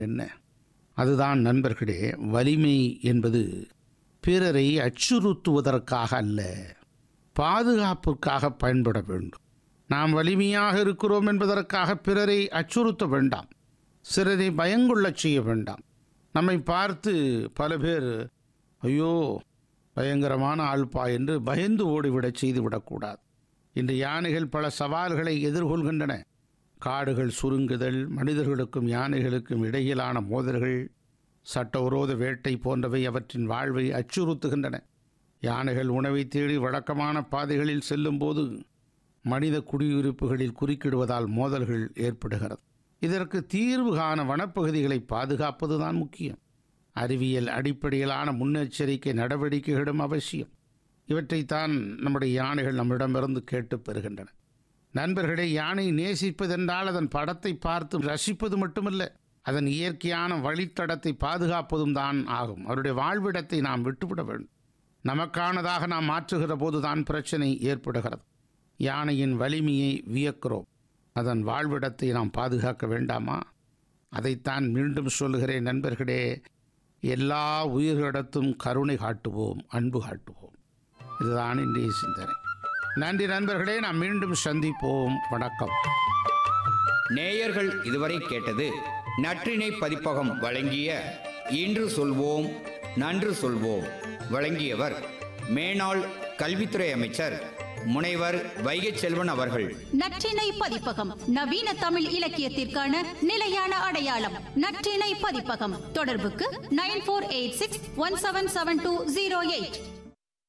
என்ன அதுதான் நண்பர்களே வலிமை என்பது பிறரை அச்சுறுத்துவதற்காக அல்ல பாதுகாப்புக்காக பயன்பட வேண்டும் நாம் வலிமையாக இருக்கிறோம் என்பதற்காக பிறரை அச்சுறுத்த வேண்டாம் சிலரை பயங்கொள்ளச் செய்ய வேண்டாம் நம்மை பார்த்து பல பேர் ஐயோ பயங்கரமான ஆள்பா என்று பயந்து ஓடிவிடச் செய்துவிடக்கூடாது இன்று யானைகள் பல சவால்களை எதிர்கொள்கின்றன காடுகள் சுருங்குதல் மனிதர்களுக்கும் யானைகளுக்கும் இடையிலான மோதல்கள் சட்டவிரோத வேட்டை போன்றவை அவற்றின் வாழ்வை அச்சுறுத்துகின்றன யானைகள் உணவை தேடி வழக்கமான பாதைகளில் செல்லும்போது மனித குடியிருப்புகளில் குறுக்கிடுவதால் மோதல்கள் ஏற்படுகிறது இதற்கு தீர்வு காண வனப்பகுதிகளை பாதுகாப்பதுதான் முக்கியம் அறிவியல் அடிப்படையிலான முன்னெச்சரிக்கை நடவடிக்கைகளும் அவசியம் இவற்றைத்தான் நம்முடைய யானைகள் நம்மிடமிருந்து கேட்டுப் பெறுகின்றன நண்பர்களே யானை நேசிப்பதென்றால் அதன் படத்தை பார்த்து ரசிப்பது மட்டுமல்ல அதன் இயற்கையான வழித்தடத்தை பாதுகாப்பதும் தான் ஆகும் அவருடைய வாழ்விடத்தை நாம் விட்டுவிட வேண்டும் நமக்கானதாக நாம் மாற்றுகிற போதுதான் பிரச்சனை ஏற்படுகிறது யானையின் வலிமையை வியக்கிறோம் அதன் வாழ்விடத்தை நாம் பாதுகாக்க வேண்டாமா அதைத்தான் மீண்டும் சொல்லுகிறேன் நண்பர்களே எல்லா உயிர்களிடத்தும் கருணை காட்டுவோம் அன்பு காட்டுவோம் இதுதான் இன்றைய சிந்தனை நன்றி நண்பர்களே நாம் மீண்டும் சந்திப்போம் வணக்கம் நேயர்கள் இதுவரை கேட்டது நற்றினை பதிப்பகம் வழங்கிய இன்று சொல்வோம் நன்று சொல்வோம் வழங்கியவர் மேனாள் கல்வித்துறை அமைச்சர் முனைவர் வைகை செல்வன் அவர்கள் நற்றினை பதிப்பகம் நவீன தமிழ் இலக்கியத்திற்கான நிலையான அடையாளம் நற்றினை பதிப்பகம் தொடர்புக்கு nine four eight six one seven seven two zero eight